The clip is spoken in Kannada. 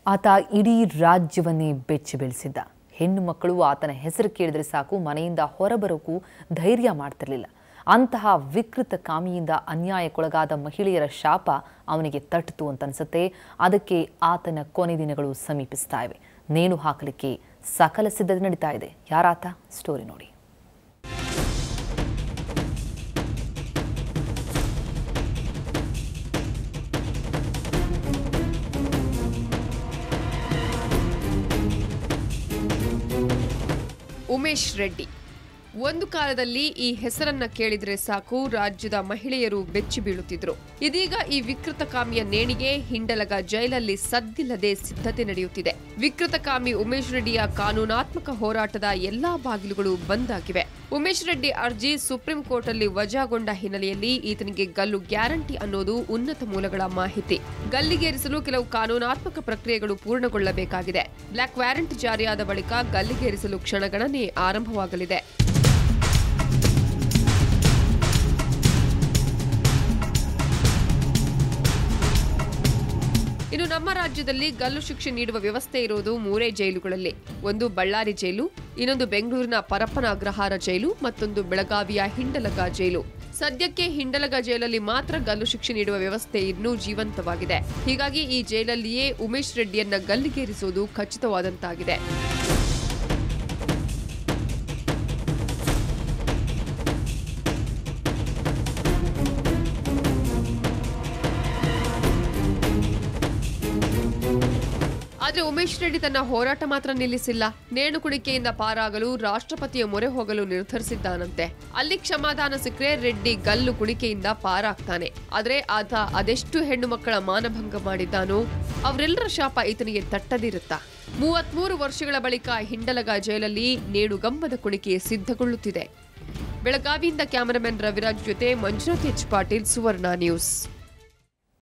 ಆತ ಇಡೀ ರಾಜ್ಯವನ್ನೇ ಬೆಚ್ಚಿ ಬೀಳಿಸಿದ್ದ ಹೆಣ್ಣು ಮಕ್ಕಳು ಆತನ ಹೆಸರು ಕೇಳಿದ್ರೆ ಸಾಕು ಮನೆಯಿಂದ ಹೊರಬರೋಕ್ಕೂ ಧೈರ್ಯ ಮಾಡ್ತಿರ್ಲಿಲ್ಲ ಅಂತಹ ವಿಕೃತ ಕಾಮಿಯಿಂದ ಅನ್ಯಾಯಕ್ಕೊಳಗಾದ ಮಹಿಳೆಯರ ಶಾಪ ಅವನಿಗೆ ತಟ್ಟಿತು ಅಂತ ಅನ್ಸುತ್ತೆ ಅದಕ್ಕೆ ಆತನ ಕೊನೆ ದಿನಗಳು ಸಮೀಪಿಸ್ತಾ ಇವೆ ನೇಣು ಹಾಕಲಿಕ್ಕೆ ಸಕಲ ಸಿದ್ಧತೆ ನಡೀತಾ ಇದೆ ಯಾರಾತ ಸ್ಟೋರಿ ನೋಡಿ ಉಮೇಶ್ ರೆಡ್ಡಿ ಒಂದು ಕಾಲದಲ್ಲಿ ಈ ಹೆಸರನ್ನ ಕೇಳಿದ್ರೆ ಸಾಕು ರಾಜ್ಯದ ಮಹಿಳೆಯರು ಬೆಚ್ಚಿ ಬೀಳುತ್ತಿದ್ರು ಇದೀಗ ಈ ವಿಕೃತ ಕಾಮಿಯ ನೇಣಿಗೆ ಹಿಂಡಲಗ ಜೈಲಲ್ಲಿ ಸದ್ದಿಲ್ಲದೆ ಸಿದ್ಧತೆ ನಡೆಯುತ್ತಿದೆ ವಿಕೃತ ಕಾಮಿ ಉಮೇಶ್ ರೆಡ್ಡಿಯ ಕಾನೂನಾತ್ಮಕ ಹೋರಾಟದ ಎಲ್ಲಾ ಬಾಗಿಲುಗಳು ಬಂದ್ ಆಗಿವೆ ಉಮೇಶ್ ರೆಡ್ಡಿ ಅರ್ಜಿ ಸುಪ್ರೀಂ ಕೋರ್ಟ್ ಅಲ್ಲಿ ವಜಾಗೊಂಡ ಹಿನ್ನೆಲೆಯಲ್ಲಿ ಈತನಿಗೆ ಗಲ್ಲು ಗ್ಯಾರಂಟಿ ಅನ್ನೋದು ಉನ್ನತ ಮೂಲಗಳ ಮಾಹಿತಿ ಗಲ್ಲಿಗೇರಿಸಲು ಕೆಲವು ಕಾನೂನಾತ್ಮಕ ಪ್ರಕ್ರಿಯೆಗಳು ಪೂರ್ಣಗೊಳ್ಳಬೇಕಾಗಿದೆ ಬ್ಲಾಕ್ ವ್ಯಾರಂಟ್ ಜಾರಿಯಾದ ಬಳಿಕ ಗಲ್ಲಿಗೇರಿಸಲು ಕ್ಷಣಗಣನೆ ಆರಂಭವಾಗಲಿದೆ ಇನ್ನು ನಮ್ಮ ರಾಜ್ಯದಲ್ಲಿ ಗಲ್ಲು ಶಿಕ್ಷೆ ನೀಡುವ ವ್ಯವಸ್ಥೆ ಇರುವುದು ಮೂರೇ ಜೈಲುಗಳಲ್ಲಿ ಒಂದು ಬಳ್ಳಾರಿ ಜೈಲು ಇನ್ನೊಂದು ಬೆಂಗಳೂರಿನ ಪರಪ್ಪನ ಅಗ್ರಹಾರ ಜೈಲು ಮತ್ತೊಂದು ಬೆಳಗಾವಿಯ ಹಿಂಡಲಗ ಜೈಲು ಸದ್ಯಕ್ಕೆ ಹಿಂಡಲಗ ಜೈಲಲ್ಲಿ ಮಾತ್ರ ಗಲ್ಲು ಶಿಕ್ಷೆ ನೀಡುವ ವ್ಯವಸ್ಥೆ ಇನ್ನೂ ಜೀವಂತವಾಗಿದೆ ಹೀಗಾಗಿ ಈ ಜೈಲಲ್ಲಿಯೇ ಉಮೇಶ್ ರೆಡ್ಡಿಯನ್ನ ಗಲ್ಲಿಗೇರಿಸುವುದು ಖಚಿತವಾದಂತಾಗಿದೆ ಆದ್ರೆ ಉಮೇಶ್ ರೆಡ್ಡಿ ತನ್ನ ಹೋರಾಟ ಮಾತ್ರ ನಿಲ್ಲಿಸಿಲ್ಲ ನೇಣು ಕುಣಿಕೆಯಿಂದ ಪಾರಾಗಲು ರಾಷ್ಟ್ರಪತಿಯ ಮೊರೆ ಹೋಗಲು ನಿರ್ಧರಿಸಿದ್ದಾನಂತೆ ಅಲ್ಲಿ ಕ್ಷಮಾದಾನ ಸಿಕ್ಕರೆ ರೆಡ್ಡಿ ಗಲ್ಲು ಕುಣಿಕೆಯಿಂದ ಪಾರಾಗ್ತಾನೆ ಆದ್ರೆ ಆತ ಅದೆಷ್ಟು ಹೆಣ್ಣು ಮಕ್ಕಳ ಮಾನಭಂಗ ಮಾಡಿದ್ದಾನೋ ಅವರೆಲ್ಲರ ಶಾಪ ಈತನಿಗೆ ತಟ್ಟದಿರುತ್ತಾ ಮೂವತ್ಮೂರು ವರ್ಷಗಳ ಬಳಿಕ ಹಿಂಡಲಗ ಜೈಲಲ್ಲಿ ನೇಣುಗಂಬದ ಕುಣಿಕೆ ಸಿದ್ಧಗೊಳ್ಳುತ್ತಿದೆ ಬೆಳಗಾವಿಯಿಂದ ಕ್ಯಾಮರಾಮನ್ ರವಿರಾಜ್ ಜೊತೆ ಮಂಜುನಾಥ್ ಎಚ್ ಪಾಟೀಲ್ ಸುವರ್ಣ ನ್ಯೂಸ್